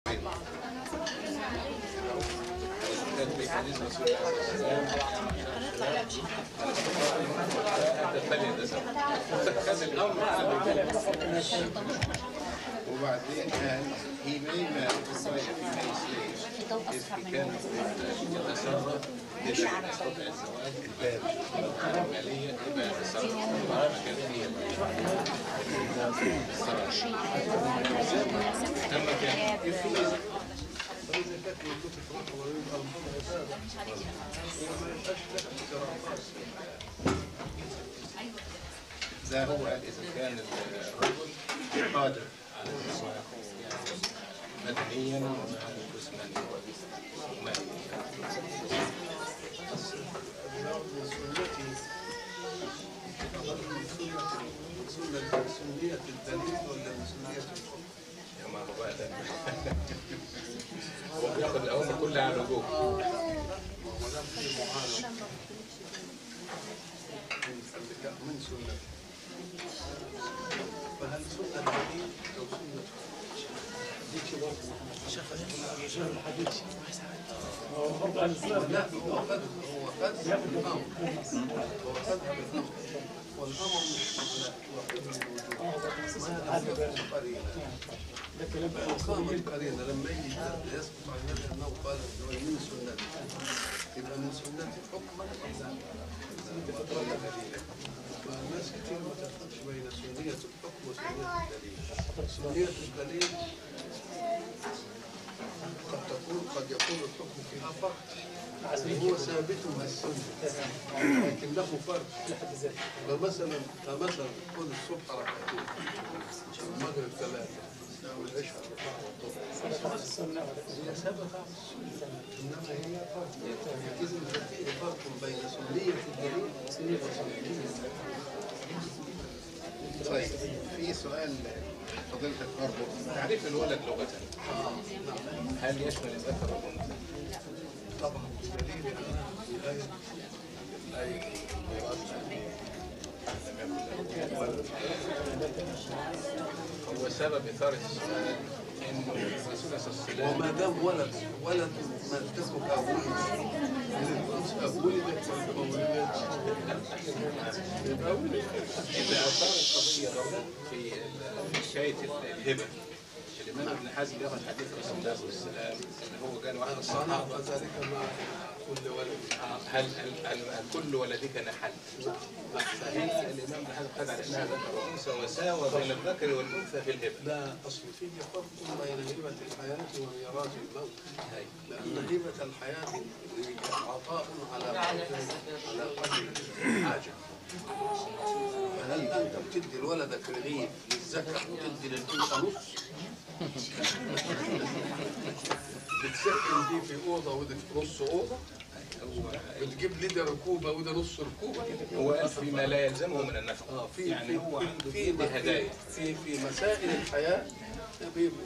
فين؟ كان في حديث رسول الله صلى الله عليه وسلم الثانية ده خد الأمر على وبعدين قال he may marry despite he may slave if he can يتصرف بما يستطيع الزواج الباب المالية يبقى يتصرف ما كان فيها لما كان ده هو إذا كان الرجل قادر على الزواج مدنيا وجسمانيا وماليا سنة سنية الدليل ولا من سنية الحكم؟ يا ما هو بقى ده هو بياخد الأمر كلها على الوجوب ولا في معارضة لا من سنة فهل سنة الدليل أو سنة لا هو قد هو قد بالأمر هو قد بالأمر والأمر مش لا ما هذا قرينة وقامت قرينة لما يجي يسقط عن النبي أنه قال من سنته يبقى من سنة حكما ولا دليلا فالناس كتير ما تفرقش بين سنية الحكم وسنية الدليل سنية الدليل قد تكون قد يكون الحكم فيها فرق هو ثابت بالسنة لكن له فرق فمثلا فمثلا كل الصبح ركعتين المغرب ثلاثة والعشاء أربعة والظهر هي سبقة إنما هي فرق إذا في فرق بين سنية الدليل وسنية الدليل طيب في سؤال فضيلتك برضه تعريف الولد لغة هل يشمل الذكر والأنثى؟ طبعا دليل الآية الآية هو سبب إثارة السؤال إنه الرسول صلى الله عليه وسلم وما دام ولد ولد ما تسمك ولد ولدت ولا ما ولدتش يبقى ولد إذا أثار القضية برضه في ال- حكاية الهبة الإمام ابن حزم ياخذ حديث رسول الله صلى الله عليه وسلم اللي هو قال واحد الصحابة صنع ذلك مع كل ولد هل هل هل كل ولدك نحل؟ فهنا الإمام ابن حزم خد على إنها ذكر وأنثى وساوى بين الذكر والأنثى في الهبة لا أصل فيه فرق بين هبة الحياة وميراث الموت هاي. لأن هبة الحياة عطاء على قدر على قدر الحاجة فهل أنت بتدي لولدك رغيف للذكر وتدي للأنثى نص؟ بتسكن دي في أوضة ودي في نص أوضة بتجيب لي ده ركوبة وده نص ركوبة هو قال فيما لا يلزمه من النفقة اه في يعني في هو عنده في في هدايا في في مسائل الحياة بيبقوا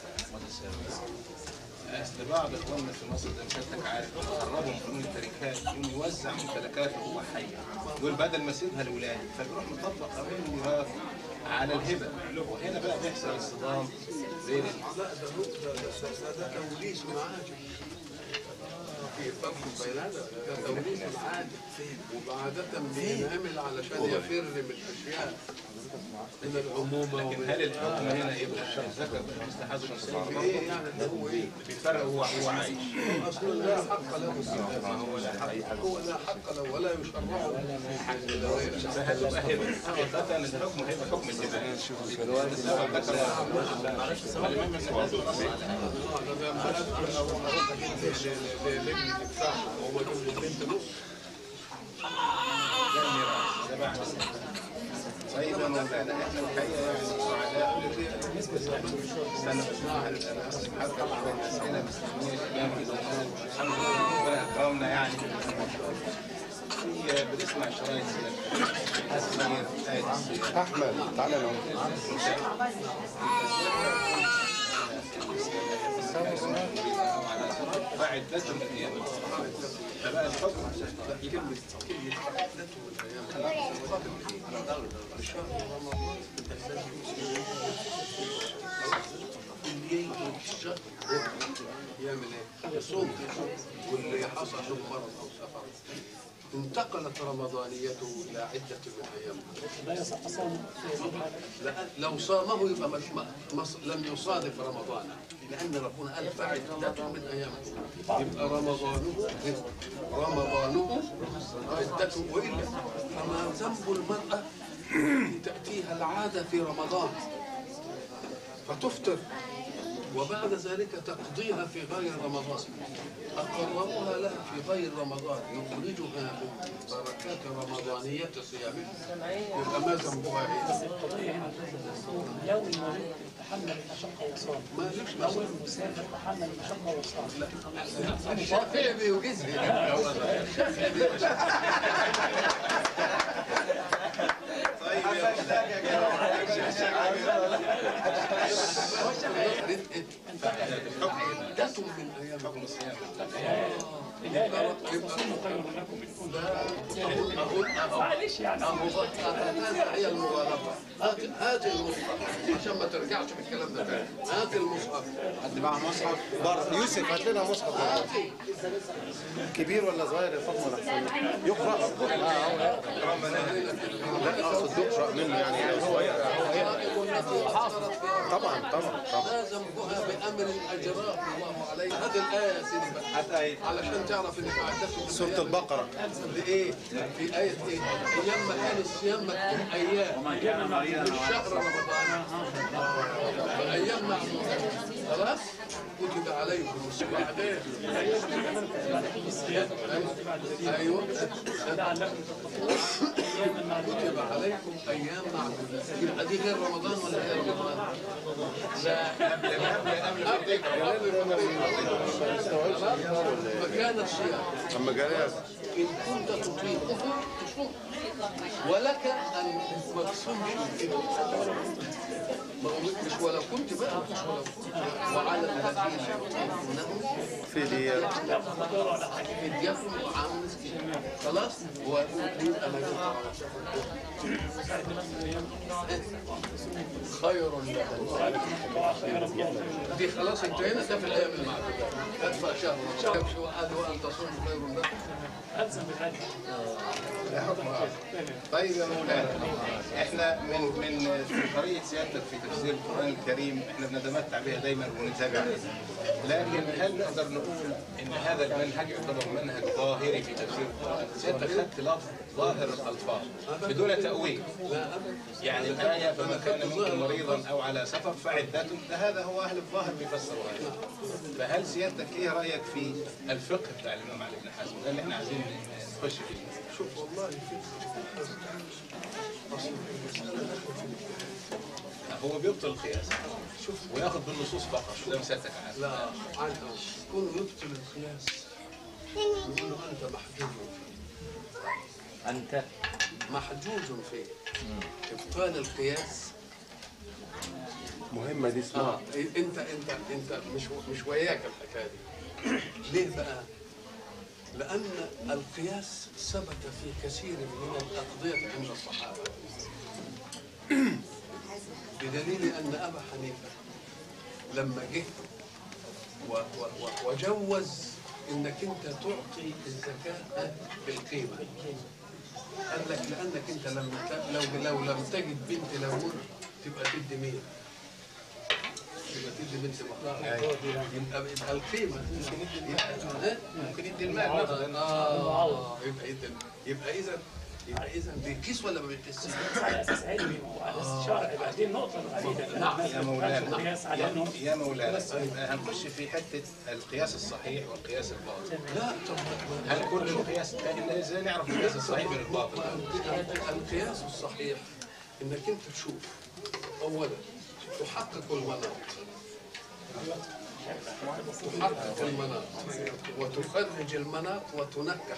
اصل بعض اخواننا في مصر زي ما حضرتك عارف قربهم من التركات يقوم يوزع ممتلكاته وهو حي يقول بدل ما اسيبها لاولادي فبيروح مطبق قانون الميراث على الهبه وهنا بقى بيحصل الصدام بين ال- لا ده هو ده ده ده ده توليس معاجم في فرق بين هذا ده توليس معاجم وعادة بينعمل علشان يفر من الأشياء من العمومة لكن ومن هل الحكم هنا يبقى الذكر مثل حظ في الانثى ايه يعني ده هو ايه؟ بيفرق هو هو عايش اصلا لا حق له فيه. ما هو لا حق هو لا حق له ولا يشرع له فهتبقى هبه حقيقه الحكم هيبقى حكم الهبه سواء ذكر ده الميراث ده بعد طيب يا مولانا احنا الحقيقه يعني سعداء استنى بس واحد انا بس محضر شويه اسئله مستنيه الامام الزمان الحمد لله ربنا اكرمنا يعني في بنسمع شرايط السير آية السير احمد تعالى لو فعدة من أيام فبقى الحكم كلمة كلمة عدته من أيام شهر رمضان الذي يجي الشهر يعمل ايه؟ يصوم واللي حصل له مرض او سفر انتقلت رمضانيته الى عده من ايام لا يصح صوم لأن لو صامه يبقى مش مص... لم يصادف رمضان لان ربنا قال فعدة من ايامكم يبقى رمضانه رمضانه عدة والا فما ذنب المراه تاتيها العاده في رمضان فتفطر وبعد ذلك تقضيها في غير رمضان أقرروها لها في غير رمضان يخرجها من بركات رمضانية صيامها يبقى ما ذنبها إيه؟ القضية هنا لو المريض تحمل المشقة وصام ما ليش لو المسافر تحمل المشقة وصام الشافعي بيوجزها الشافعي بيوجزها طيب يا مولانا يا جماعة. عدة من أيام حكم الصيام لا لا تصوموا خير لكم إن كنتم أقول أقول معلش يعني أبو بكر هذا هي المغالطة هات هات المصحف عشان ما ترجعش بالكلام ده تاني هات المصحف حد معاه مصحف بره يوسف هات لنا مصحف هاتي كبير ولا صغير يا فاطمه ولا حسين؟ يقرا لا اقصد يقرا منه يعني صغير طبعا طبعا طبعا ما ذنبها بأمر أجراه الله عليه هذه الآية يا سيدي بقى هات آية علشان تعرف إنك عدته في سورة الأيام. البقرة لإيه؟ في آية إيه؟ أيام ما كان الصيام مكتوب أيام مش شهر رمضان أيام معلومة خلاص؟ كتب عليكم الصيام بعدين أيوه لعلكم تتقون أياما معدودة كتب عليكم أيام معدودة يبقى دي غير رمضان ولا غير رمضان؟ لا مكان الصيام اما جلاس إن كنت تطيقه تصوم ولك أن ما تصومش كده ما هو مش ولا كنت بقى مش ولا كنت وعلى الذين يطيقونه فدية فديكم وعام مسكين خلاص ويبقى ما خير لكم دي خلاص انتهينا ده في الايام المعدودة ادفع شهر ما كانش واحد وان تصوم خير لكم ألزم بالهدي طيب يا مولانا احنا من من طريقه سيادتك في تفسير القران الكريم احنا بنتمتع بها دايما ونتابع لكن هل نقدر نقول ان هذا المنهج يعتبر منهج ظاهري في تفسير القران؟ سيادتك خدت لفظ ظاهر الالفاظ بدون تاويل يعني الايه فما كان منكم مريضا او على سفر فعدته ده هذا هو اهل الظاهر بيفسروا هذا فهل سيادتك ايه رايك في الفقه بتاع الامام علي بن حزم ده اللي احنا عايزين نخش فيه شوف والله في اصل المسألة داخل في هو بيبطل القياس شوف وياخذ بالنصوص فقط ده مسألتك عارف لا عنه كون يبطل القياس يقول له انت محجوج فيه أنت محجوج فيه ابطال القياس مهمة دي اسمها اه انت انت انت مش مش وياك الحكايه دي ليه بقى؟ لأن القياس ثبت في كثير من الأقضية عند الصحابة بدليل أن أبا حنيفة لما جه و- و- و- وجوز انك انت تعطي الزكاه بالقيمه قال لك لانك انت لم ت- لو لو لم تجد بنت لون تبقى تدي مين؟ تبقى تدي بنت مختار يبقى يبقى القيمه ها؟ ممكن يدي المال مثلا اه يبقى اذا يبقى اذا يبقى اذا بيقيس ولا ما بيقيسش؟ على اساس علمي وعلى اساس شرعي بعدين النقطه الوحيده نعم، يا مولانا القياس على يا, انهم يا مولانا يبقى هنخش في حته القياس الصحيح والقياس الباطل لا طب هل كل القياس لكن ازاي نعرف القياس الصحيح من الباطل؟ القياس الصحيح انك انت تشوف اولا تحقق المناط تحقق المناط وتخرج المناط وتنكح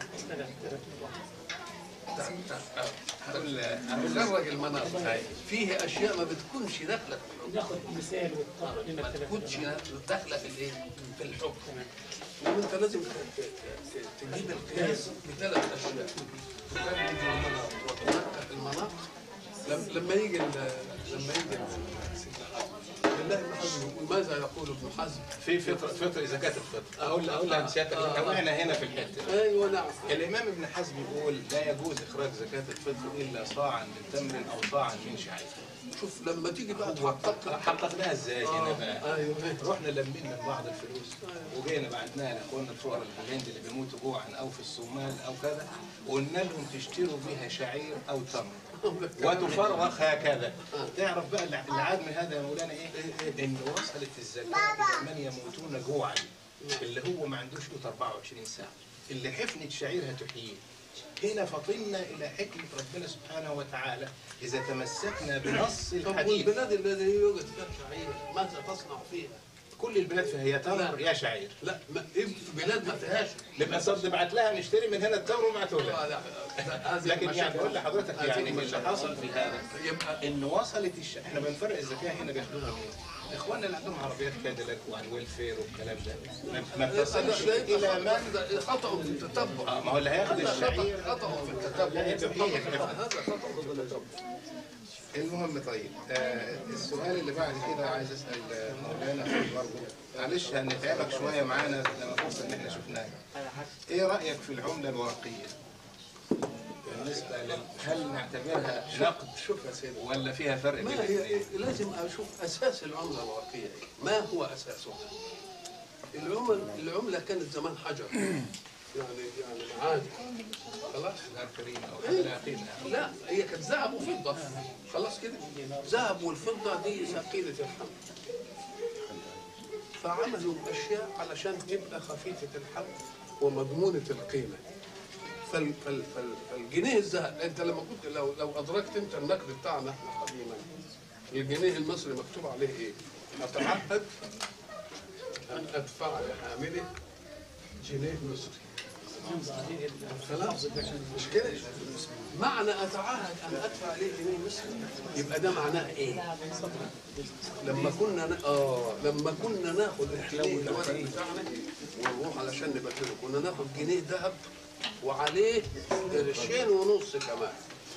هقول تخرج المناط فيه اشياء ما بتكونش داخله في الحكم ناخد مثال والطبق لما ما اختلف تكونش داخله في الايه؟ في الحكم وانت لازم ت- ت- ت- تجيب القياس بثلاث اشياء تخرج المناط وتنكح المناط لم- لما يجي ال- لما يجي ال- الله بن حزم يقول ماذا يقول ابن حزم؟ في فطر فطر زكاة الفطر أقول أقول لها سيادتك آه. احنا هنا في الحتة ايوه نعم الإمام ابن حزم يقول لا يجوز إخراج زكاة الفطر إلا صاعا من تمر أو صاعا من شعير شوف لما تيجي بقى تحقق حققناها ازاي هنا بقى؟ ايوه رحنا لمين من بعض الفلوس وجينا بعتناها لاخواننا بتوع الهند اللي بيموتوا جوعا او في الصومال او كذا وقلنا لهم تشتروا بها شعير او تمر وتفرغ هكذا تعرف بقى اللي اللي عاد من هذا يا مولانا ايه؟ ان وصلت الزكاه الى من يموتون جوعا اللي هو ما عندوش قوت 24 ساعه اللي حفنه شعير هتحييه هنا فطنا الى حكمه ربنا سبحانه وتعالى اذا تمسكنا بنص طب الحديث والبلاد الذي يوجد فيها شعير ماذا تصنع فيها؟ كل البلاد فيها يا تمر يا شعير لا ما إيه في بلاد ما فيهاش نبقى صد نبعت لها نشتري من هنا التمر ونبعته لها آه، لا، لا، هذه لكن المشاكل. يعني بقول لحضرتك هذه يعني اللي المشاكل. حصل في هذا يبقى ان وصلت الش... احنا بنفرق الزكاه هنا بياخدوها منين؟ اخواننا اللي عندهم عربيات كاديلاك وعن ويلفير والكلام ده ما- ما بتصلش الى من خطأ في التتبع آه، ما هو اللي هياخد هذا الشعير خطأ خطأ في التتبع لا يتبعيه هذا خطأ في التتبع المهم طيب آه السؤال اللي بعد كده عايز اسال آه، مولانا برضه معلش هنتعبك شويه معانا لما فرصه ان احنا شفناها ايه رايك في العمله الورقيه؟ بالنسبه لل... هل نعتبرها نقد شوف يا سيدي ولا فيها فرق بين ما هي الاثنين؟ إيه؟ لازم اشوف اساس العمله الورقيه ايه ما هو اساسها العمل العمله كانت زمان حجر يعني يعني معادن خلاص الكريم او حلقين لا هي كانت ذهب وفضه خلاص كده ذهب والفضه دي ثقيله الحمل فعملوا اشياء علشان تبقى خفيفه الحمل ومضمونه القيمه فال فال فال فالجنيه الذهب انت لما كنت لو لو ادركت انت النقد بتاعنا احنا قديما الجنيه المصري مكتوب عليه ايه؟ اتعهد ان ادفع لحامله جنيه مصري خلاص مش كده معنى اتعهد ان ادفع عليه جنيه مصري يبقى ده معناه ايه؟ لما كنا ن... اه لما كنا ناخد الجنيه الورق بتاعنا ونروح علشان نبدله كنا ناخد جنيه ذهب وعليه قرشين ونص كمان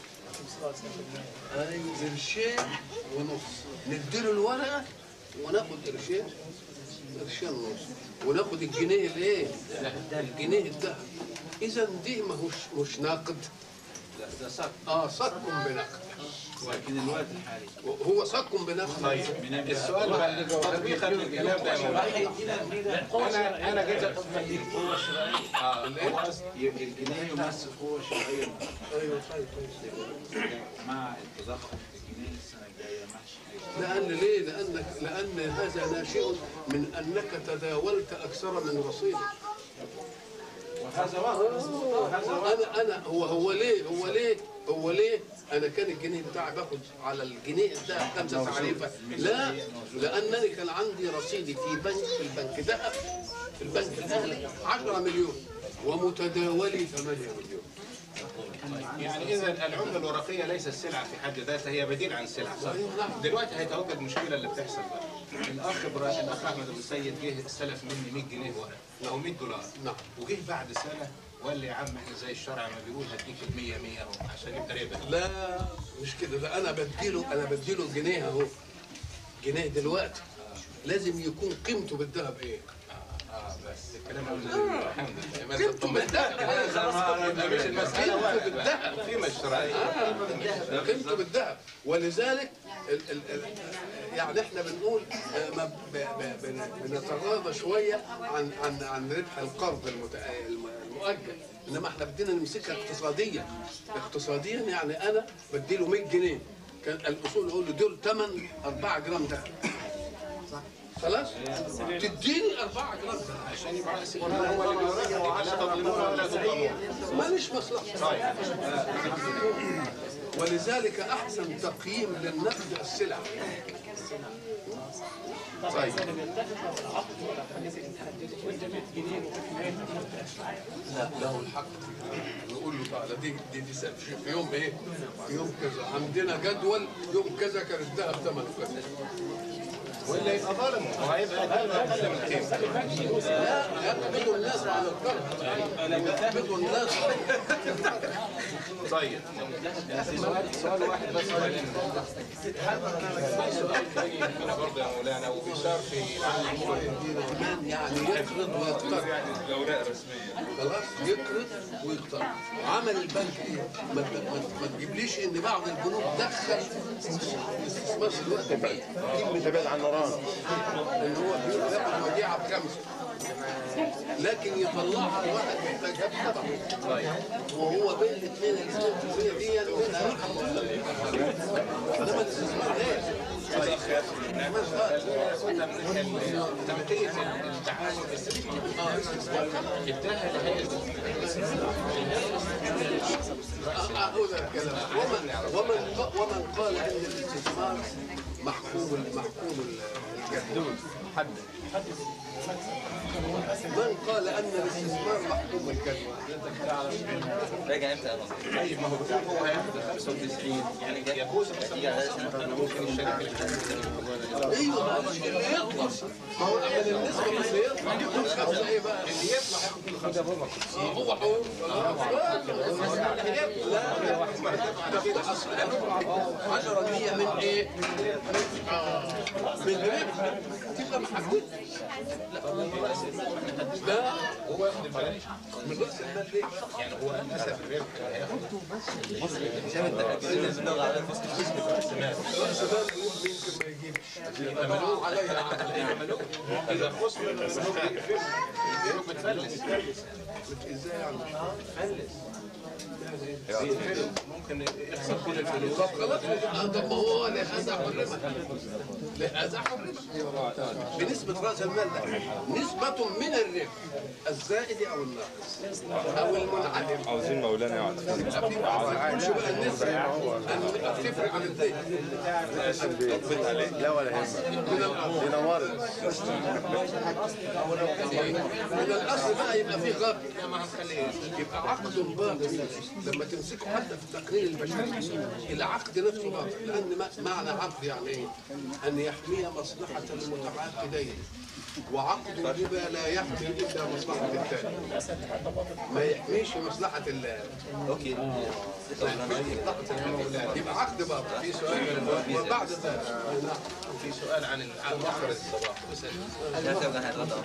ايوه قرشين ونص نديله الورقه وناخد قرشين قرشين ونص وناخد الجنيه الايه؟ الجنيه الذهب اذا دي ما هوش مش ناقد ده صك اه صك بنقد لكن الوقت الحالي هو صك بنقد طيب السؤال بقى تطبيقا للكلام ده يا مولانا انا انا جيت القوة الشرائية اه هو يبقى الجنيه يمثل قوة شرائية ايوه طيب كويس مع التضخم في الجنيه السنة الجاية محشي لأن ليه؟ لأنك لأن هذا ناشئ من أنك تداولت أكثر من رصيدك. وهذا وقت أنا أنا هو هو ليه؟ هو ليه؟ هو ليه؟ أنا كان الجنيه بتاعي باخد على الجنيه ده خمسة تعريفة. لا لأنني كان عندي رصيدي في بنك في البنك ذهب في البنك الأهلي 10 مليون ومتداولي 8 مليون. يعني اذا العمله الورقيه ليست سلعه في حد ذاتها هي بديل عن سلعه صح؟ دلوقتي هيتوجد المشكله اللي بتحصل بقى الاخ ابراهيم الاخ احمد ابو السيد جه استلف مني 100 جنيه ورق او 100 دولار نعم. وجه بعد سنه وقال لي يا عم احنا زي الشرع ما بيقول هديك ال 100 100 اهو عشان يبقى ربا لا مش كده ده انا بديله انا بديله جنيه اهو جنيه دلوقتي لازم يكون قيمته بالذهب ايه؟ اه بس الكلام ده الحمد لله ما قيمته بالذهب يبقى مش المساله قيمته واحد بالذهب. قيمه الشرعيه قيمته بالذهب ولذلك ال ال ال يعني احنا بنقول آه، ما ب- ب- بن- بنتغاضى شويه عن عن عن ربح القرض المت- الم- المؤجل انما احنا بدينا نمسكها اقتصاديا اقتصاديا يعني انا بديله 100 جنيه كان الاصول يقول له دول ثمن 4 جرام ذهب خلاص تديني 4 جرام ذهب عشان يبقى راس المال هو اللي بيورثها لا تظلمون ولا تظلمون ماليش مصلحه ولذلك احسن تقييم للنقد السلع طيب لا له الحق نقول له تعالى دي دي, دي سنة. في يوم ايه؟ في يوم كذا عندنا جدول يوم كذا كان الذهب ثمنه كذا ولا يبقى ظالم وهيبقى ده اقل من قيمته لا يقبضوا الناس على القرض يقبضوا الناس طيب سؤال واحد بس هنا برضه يا مولانا وبيشار في كمان يعني يقرض ويقترض يعني الاوراق الرسميه خلاص يقرض ويقترض عمل البنك ايه؟ ما, ت- ما, ت- ما تجيبليش ان بعض البنوك دخل استثمار في الوقت بعيد تبعد عن نوران اللي هو بيقول ياخد وديعه بخمسه لكن يطلعها الواحد محتاجها بسبعه وهو بين الاثنين الاثنين دي منها انما الاستثمار ليه؟ طيب قلنا من تمثيل التعامل بالاستثمار اداها لهيئه أقول الكلام ومن ومن ق- ومن قال ان الاستثمار محكوم محكوم الجهل من قال ان الاستثمار محكوم الجدوى راجع امتى يا نصر؟ طيب ما هو بيقول هو هياخد 95 يعني يجوز هتيجي على سنة ممكن الشركه اللي ايوه معلش اللي يطلع ما هو من النسبه من اللي يطلع يكون خمسه ايه بقى اللي يطلع ياخد كل خمسه هو حقوق لا ده اصل 10 من ايه؟ من ربح تبقى محدد لا هو ياخد البلاش من راس المال ليه؟ يعني هو نسب الربح هياخد بنلغى على فلوس راس المال يمكن ما يجيبش يعملوه عليها عمل. اذا خسر البنوك البنوك بتفلس ازاي يعني؟ ممكن يخسر كل الفلوس طب خلاص آه، طب ما هو لهذا حرمت لهذا حرمت بنسبة رأس المال ده نسبة من الربح الزائد أو الناقص أو المنعدم عاوزين مولانا يقعد مش بقى النسبة أن تفرق عن الزيت لا ولا يهمك من الأصل دي نورت من الأصل بقى يبقى فيه غرب يبقى عقد باطل لما تمسكه حتى في التقرير البشري العقد نفسه باطل لأن ما- معنى عقد يعني إيه؟ أن يحمي مصلحة المتعاقدين وعقد الربا لا يحمي إلا مصلحة الثاني ما يحميش مصلحة ال اوكي يبقى عقد باطل في سؤال من وبعد ذلك في سؤال عن عن مخرج الصباح لا تبقى هنتغدى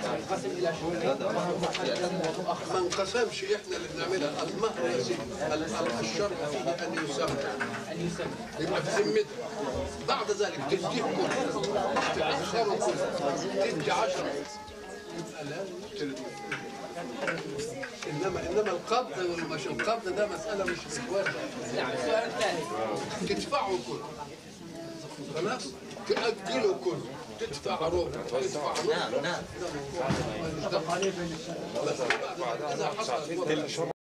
ما انقسمش احنا اللي بنعملها المهر يا سيدي ال- ال- الشرط فيه ان يسمى يبقى في ذمتك بعد ذلك تديه كله تأخره كله تدي عشرة يبقى لازم انما انما القبض والمش القبض ده مساله مش بتوافق تدفعه كله خلاص تأجله كله تدفع ربع تدفع نص نعم نعم بس إذا حصل